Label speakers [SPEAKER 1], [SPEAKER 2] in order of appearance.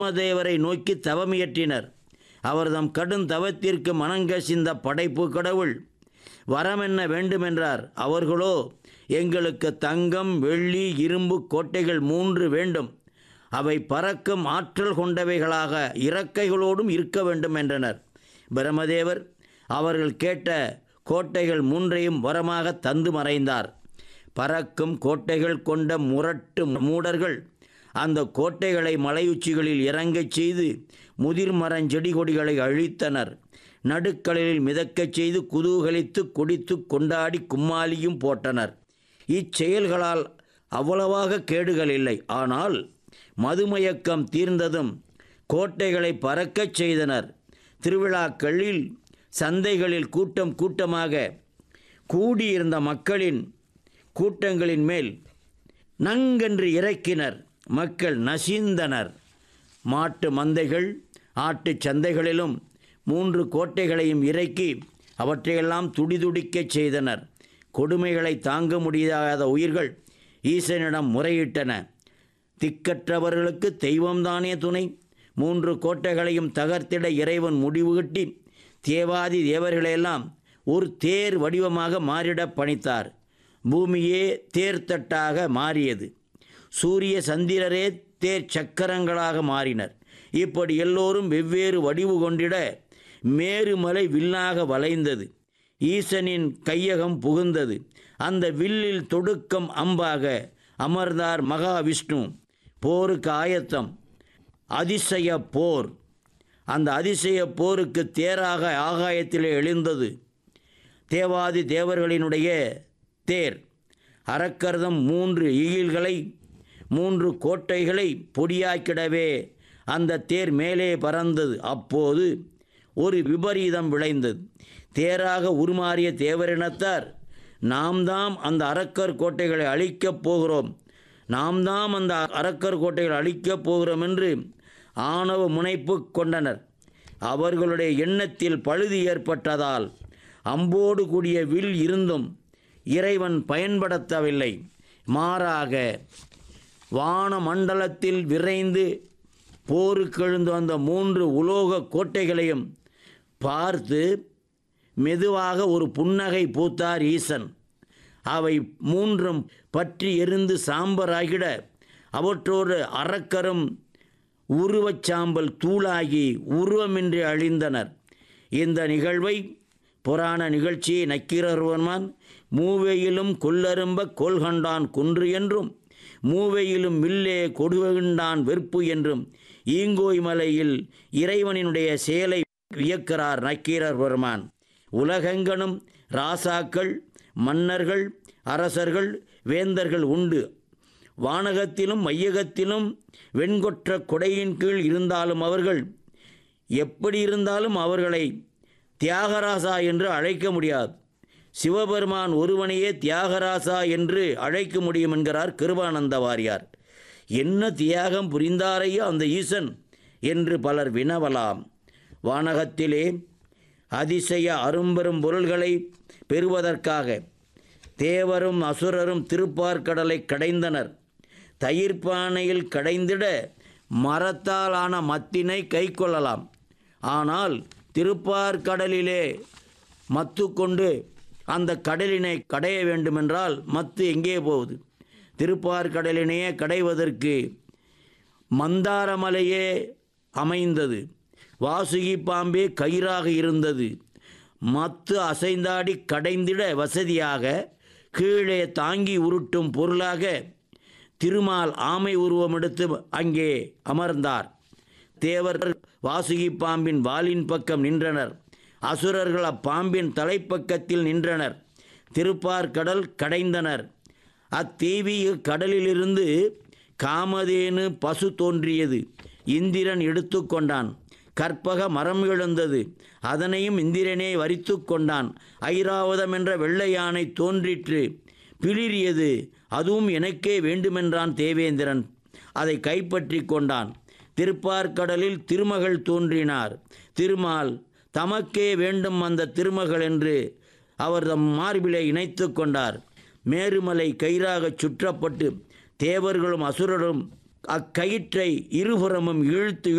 [SPEAKER 1] பிரம்மதேவரை நோக்கி தவமியற்றினர் அவர்தம் கடும் தவத்திற்கு மனங்கசிந்த படைப்பு கடவுள் வரமென்ன வேண்டுமென்றார் அவர்களோ எங்களுக்கு தங்கம் வெள்ளி இரும்பு கோட்டைகள் மூன்று வேண்டும் அவை பறக்கும் ஆற்றல் கொண்டவைகளாக இறக்கைகளோடும் இருக்க வேண்டும் என்றனர் பிரம்மதேவர் அவர்கள் கேட்ட கோட்டைகள் மூன்றையும் வரமாக தந்து மறைந்தார் பறக்கும் கோட்டைகள் கொண்ட முரட்டு மூடர்கள் அந்த கோட்டைகளை மலையுச்சிகளில் இறங்கச் செய்து முதிர் மரஞ்செடி கொடிகளை அழித்தனர் நடுக்கடலில் மிதக்கச் செய்து குதூகலித்து குடித்து கொண்டாடி கும்மாலியும் போட்டனர் இச்செயல்களால் அவ்வளவாக கேடுகள் இல்லை ஆனால் மதுமயக்கம் தீர்ந்ததும் கோட்டைகளை பறக்கச் செய்தனர் திருவிழாக்களில் சந்தைகளில் கூட்டம் கூட்டமாக கூடியிருந்த மக்களின் கூட்டங்களின் மேல் நங்கென்று இறக்கினர் மக்கள் நசிந்தனர் மாட்டு மந்தைகள் ஆட்டுச் சந்தைகளிலும் மூன்று கோட்டைகளையும் இறக்கி அவற்றையெல்லாம் துடிதுடிக்கச் செய்தனர் கொடுமைகளை தாங்க முடியாத உயிர்கள் ஈசனிடம் முறையிட்டன திக்கற்றவர்களுக்கு தெய்வம்தானே துணை மூன்று கோட்டைகளையும் தகர்த்திட இறைவன் முடிவு கட்டி தேவாதி தேவர்களையெல்லாம் ஒரு தேர் வடிவமாக மாறிட பணித்தார் பூமியே தேர்த்தட்டாக மாறியது சூரிய சந்திரரே தேர் சக்கரங்களாக மாறினர் இப்படி எல்லோரும் வெவ்வேறு வடிவு கொண்டிட மேருமலை வில்லாக வளைந்தது ஈசனின் கையகம் புகுந்தது அந்த வில்லில் தொடுக்கம் அம்பாக அமர்ந்தார் மகாவிஷ்ணு போருக்கு ஆயத்தம் அதிசய போர் அந்த அதிசய போருக்கு தேராக ஆகாயத்திலே எழுந்தது தேவாதி தேவர்களினுடைய தேர் அரக்கர்தம் மூன்று ஈகில்களை மூன்று கோட்டைகளை பொடியாக்கிடவே அந்த தேர் மேலே பறந்தது அப்போது ஒரு விபரீதம் விளைந்தது தேராக உருமாறிய தேவரினத்தார் நாம் தாம் அந்த அரக்கர் கோட்டைகளை அழிக்கப் போகிறோம் நாம் தாம் அந்த அரக்கர் கோட்டைகளை அழிக்கப் போகிறோம் என்று ஆணவ முனைப்பு கொண்டனர் அவர்களுடைய எண்ணத்தில் பழுது ஏற்பட்டதால் அம்போடு கூடிய வில் இருந்தும் இறைவன் பயன்படுத்தவில்லை மாறாக வான மண்டலத்தில் விரைந்து போருக்கெழுந்து வந்த மூன்று உலோக கோட்டைகளையும் பார்த்து மெதுவாக ஒரு புன்னகை பூத்தார் ஈசன் அவை மூன்றும் பற்றி எரிந்து சாம்பராகிட அவற்றோடு அரக்கரும் உருவச் சாம்பல் தூளாகி உருவமின்றி அழிந்தனர் இந்த நிகழ்வை புராண நிகழ்ச்சியை நக்கீரர்வன்மான் மூவையிலும் கொல்லரும்ப கொள்கண்டான் குன்று என்றும் மூவையிலும் மில்லே கொடுவகின்றான் வெறுப்பு என்றும் ஈங்கோய் மலையில் இறைவனினுடைய செயலை வியக்கிறார் நக்கீரர் பெருமான் உலகெங்கனும் ராசாக்கள் மன்னர்கள் அரசர்கள் வேந்தர்கள் உண்டு வானகத்திலும் மையகத்திலும் வெண்கொற்ற கொடையின் கீழ் இருந்தாலும் அவர்கள் எப்படி இருந்தாலும் அவர்களை தியாகராசா என்று அழைக்க முடியாது சிவபெருமான் ஒருவனையே தியாகராசா என்று அழைக்க முடியும் என்கிறார் கிருபானந்த வாரியார் என்ன தியாகம் புரிந்தாரையோ அந்த ஈசன் என்று பலர் வினவலாம் வானகத்திலே அதிசய அரும்பெரும் பொருள்களை பெறுவதற்காக தேவரும் அசுரரும் திருப்பார்கடலை கடைந்தனர் தயிர்பானையில் கடைந்திட மரத்தாலான மத்தினை கை கொள்ளலாம் ஆனால் திருப்பார்கடலிலே மத்து கொண்டு அந்த கடலினை கடைய வேண்டுமென்றால் மத்து எங்கே போகுது திருப்பார்கடலினையே கடைவதற்கு மந்தாரமலையே அமைந்தது வாசுகி பாம்பே கயிறாக இருந்தது மத்து அசைந்தாடி கடைந்திட வசதியாக கீழே தாங்கி உருட்டும் பொருளாக திருமால் ஆமை உருவம் எடுத்து அங்கே அமர்ந்தார் தேவர் வாசுகி பாம்பின் வாலின் பக்கம் நின்றனர் அசுரர்கள் அப்பாம்பின் தலைப்பக்கத்தில் நின்றனர் திருப்பார்கடல் கடைந்தனர் அத்தெய்வீக கடலிலிருந்து காமதேனு பசு தோன்றியது இந்திரன் எடுத்துக்கொண்டான் கற்பக மரம் எழுந்தது அதனையும் இந்திரனே வரித்து கொண்டான் ஐராவதம் என்ற வெள்ளை யானை தோன்றிற்று பிளிரியது அதுவும் எனக்கே வேண்டுமென்றான் தேவேந்திரன் அதை கைப்பற்றி கொண்டான் திருப்பார்கடலில் திருமகள் தோன்றினார் திருமால் தமக்கே வேண்டும் அந்த திருமகள் என்று அவர் தம் மார்பிலை இணைத்து கொண்டார் மேருமலை கயிறாகச் சுற்றப்பட்டு தேவர்களும் அசுரரும் அக்கயிற்றை இருபுறமும் இழுத்து